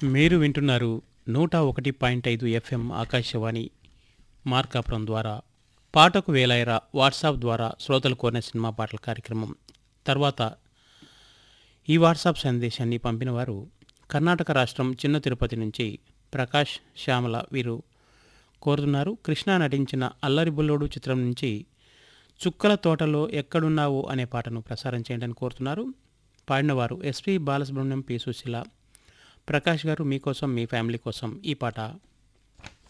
మీరు వింటున్నారు నూట ఒకటి పాయింట్ ఐదు ఎఫ్ఎం ఆకాశవాణి మార్కాపురం ద్వారా పాటకు వేలాయరా వాట్సాప్ ద్వారా శ్రోతలు కోరిన సినిమా పాటల కార్యక్రమం తర్వాత ఈ వాట్సాప్ సందేశాన్ని పంపిన వారు కర్ణాటక రాష్ట్రం చిన్న తిరుపతి నుంచి ప్రకాష్ శ్యామల వీరు కోరుతున్నారు కృష్ణ నటించిన అల్లరి బుల్లోడు చిత్రం నుంచి చుక్కల తోటలో ఎక్కడున్నావు అనే పాటను ప్రసారం చేయండి అని కోరుతున్నారు పాడినవారు ఎస్పి బాలసుబ్రహ్మణ్యం పి సుశీల ప్రకాష్ గారు మీకోసం మీ ఫ్యామిలీ కోసం ఈ పాట